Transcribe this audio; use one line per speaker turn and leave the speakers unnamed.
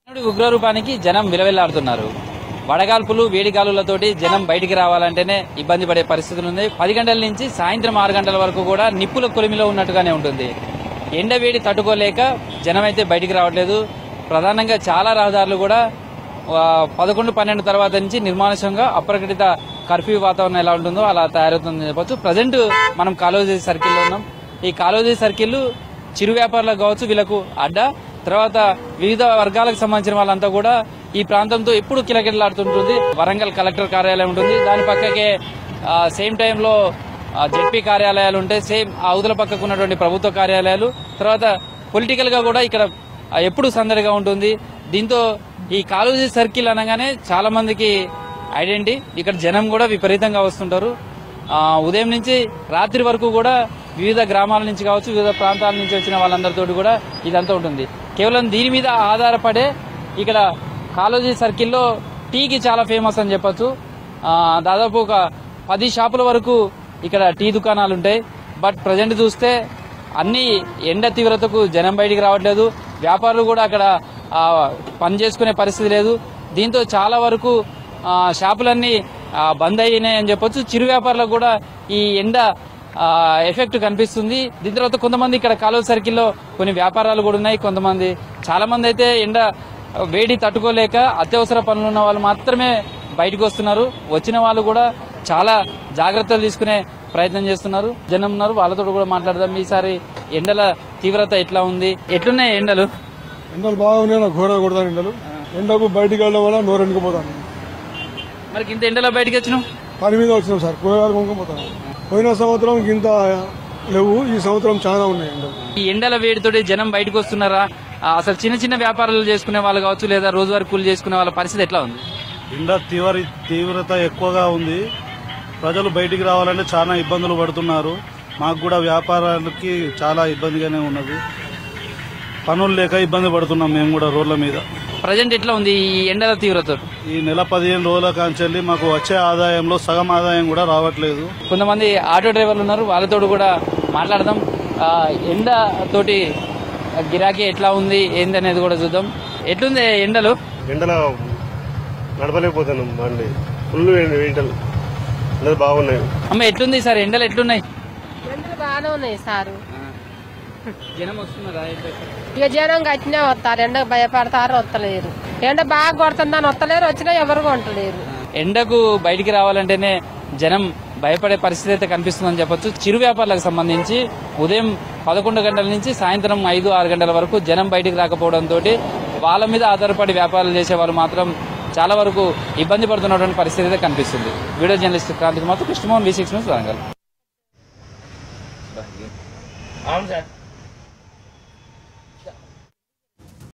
ఉగ్రరూపానికి జనం విలవిల్లాడుతున్నారు వడగాల్పులు వేడిగాలులతోటి జనం బయటికి రావాలంటేనే ఇబ్బంది పడే పరిస్థితులు ఉంది పది గంటల నుంచి సాయంత్రం ఆరు గంటల వరకు కూడా నిప్పుల కొలిమిలో ఉన్నట్టుగానే ఉంటుంది ఎండ వేడి తట్టుకోలేక జనం అయితే బయటికి రావట్లేదు ప్రధానంగా చాలా రహదారులు కూడా ఆ, పదకొండు పన్నెండు తర్వాత నుంచి నిర్మానుషంగా అప్రకటిత కర్ఫ్యూ వాతావరణం ఎలా ఉంటుందో అలా తయారవుతుందని చెప్పొచ్చు ప్రజెంట్ మనం కాలోజీ సర్కిల్లో ఉన్నాం ఈ కాలోజీ సర్కిల్ చిరు వ్యాపారులకు కావచ్చు వీళ్ళకు అడ్డ తర్వాత వివిధ వర్గాలకు సంబంధించిన వాళ్ళంతా కూడా ఈ ప్రాంతంతో ఎప్పుడు కిలకిలలాడుతుంటుంది వరంగల్ కలెక్టర్ కార్యాలయం ఉంటుంది దాని పక్కకే ఆ, సేమ్ టైంలో ఆ, జెడ్పీ కార్యాలయాలు ఉంటాయి సేమ్ ఆ అవతల పక్కకు ఉన్నటువంటి ప్రభుత్వ కార్యాలయాలు తర్వాత పొలిటికల్ గా కూడా ఇక్కడ ఆ, ఎప్పుడు సందడిగా ఉంటుంది దీంతో ఈ కాలేజీ సర్కిల్ అనగానే చాలా మందికి ఐడెంటిటీ ఇక్కడ జనం కూడా విపరీతంగా వస్తుంటారు ఆ, ఉదయం నుంచి రాత్రి వరకు కూడా వివిధ గ్రామాల నుంచి కావచ్చు వివిధ ప్రాంతాల నుంచి వచ్చిన వాళ్ళందరితో కూడా ఇదంతా ఉంటుంది కేవలం దీని మీద ఆధారపడే ఇక్కడ కాలేజీ సర్కిల్లో టీకి చాలా ఫేమస్ అని చెప్పొచ్చు ఆ, దాదాపు ఒక పది షాపుల వరకు ఇక్కడ టీ దుకాణాలు ఉంటాయి బట్ ప్రజెంట్ చూస్తే అన్ని ఎండ తీవ్రతకు జనం బయటికి రావట్లేదు వ్యాపారులు కూడా అక్కడ ఆ, పని చేసుకునే పరిస్థితి లేదు దీంతో చాలా వరకు ఆ, షాపులన్నీ ఆ, బంద్ అయినాయి అని చెప్పొచ్చు చిరు వ్యాపారులకు కూడా ఈ ఎండ ఆ, ఎఫెక్ట్ కనిపిస్తుంది దీని తర్వాత కొంతమంది ఇక్కడ కాలువ సర్కిల్లో కొన్ని వ్యాపారాలు కూడా ఉన్నాయి కొంతమంది చాలా మంది అయితే ఎండ వేడి తట్టుకోలేక అత్యవసర పనులు ఉన్న వాళ్ళు మాత్రమే బయటకు వస్తున్నారు వచ్చిన వాళ్ళు కూడా చాలా జాగ్రత్తలు తీసుకునే ప్రయత్నం చేస్తున్నారు జనం ఉన్నారు వాళ్ళతో కూడా మాట్లాడదాం ఈసారి ఎండల తీవ్రత ఎట్లా ఉంది ఎట్లున్నాయి ఎండలు
ఎండలు బాగా ఉన్నాయి నాకు ఘోర కొడతాను ఎండలు ఎండకు బయటికి వెళ్ళడం వల్ల నోరు ఎండుకుపోతాను
మరి ఇంత ఎండలో బయటకు వచ్చినావు
పని మీద వచ్చినాం సార్ కూరగాయలు కొనుక్కోపోతాను పోయిన సంవత్సరం ఇంత లేవు ఈ సంవత్సరం చాలా ఉన్నాయి ఎండలు
ఈ ఎండల వేడితోటి జనం బయటకు వస్తున్నారా ఆ, అసలు చిన్న చిన్న వ్యాపారాలు చేసుకునే వాళ్ళు కావచ్చు లేదా రోజువారీ కూలి చేసుకునే వాళ్ళ పరిస్థితి ఎట్లా ఉంది
ఎండ తీవ్ర తీవ్రత ఎక్కువగా ఉంది ప్రజలు బయటికి రావాలంటే చాలా ఇబ్బందులు పడుతున్నారు మాకు కూడా వ్యాపారాలకి చాలా ఇబ్బందిగానే ఉన్నది పనులు లేక ఇబ్బంది పడుతున్నాం మేము కూడా రోడ్ల మీద
ప్రజెంట్ ఎట్లా ఉంది ఈ ఎండల తీవ్రత
ఈ నెల పదిహేను రోజుల కాంచెల్లి మాకు వచ్చే ఆదాయంలో సగం ఆదాయం కూడా రావట్లేదు
కొంతమంది ఆటో డ్రైవర్లు ఉన్నారు వాళ్ళతో కూడా మాట్లాడదాం ఆ, ఎండ తోటి గిరాకీ ఎట్లా ఉంది ఏంది అనేది కూడా చూద్దాం ఎట్లుంది ఎండలు
ఎండలో నడపలేకపోతున్నాం బండి ఫుల్ ఎండలు ఎండలు బాగున్నాయి
అమ్మ ఎట్లుంది సార్ ఎండలు ఎట్లున్నాయి
ఎండలు బాగానే ఉన్నాయి సారు
జనం వస్తున్నారా
ఇక జనం గట్టినే వస్తారు ఎండకు భయపడతారు వస్తలేరు ఎండ బాగా కొడుతుందని వస్తలేరు వచ్చినా ఎవరు కొంటలేరు
ఎండకు బయటికి రావాలంటేనే జనం భయపడే పరిస్థితి అయితే కనిపిస్తుందని చెప్పొచ్చు చిరు వ్యాపారులకు సంబంధించి ఉదయం పదకొండు గంటల నుంచి సాయంత్రం ఐదు ఆరు గంటల వరకు జనం బయటికి రాకపోవడంతో వాళ్ళ మీద ఆధారపడి వ్యాపారాలు చేసే వాళ్ళు మాత్రం చాలా వరకు ఇబ్బంది పడుతున్నటువంటి పరిస్థితి అయితే కనిపిస్తుంది video journalist Kranthi Kumar Krishnamohan V six news Warangal
అవును సార్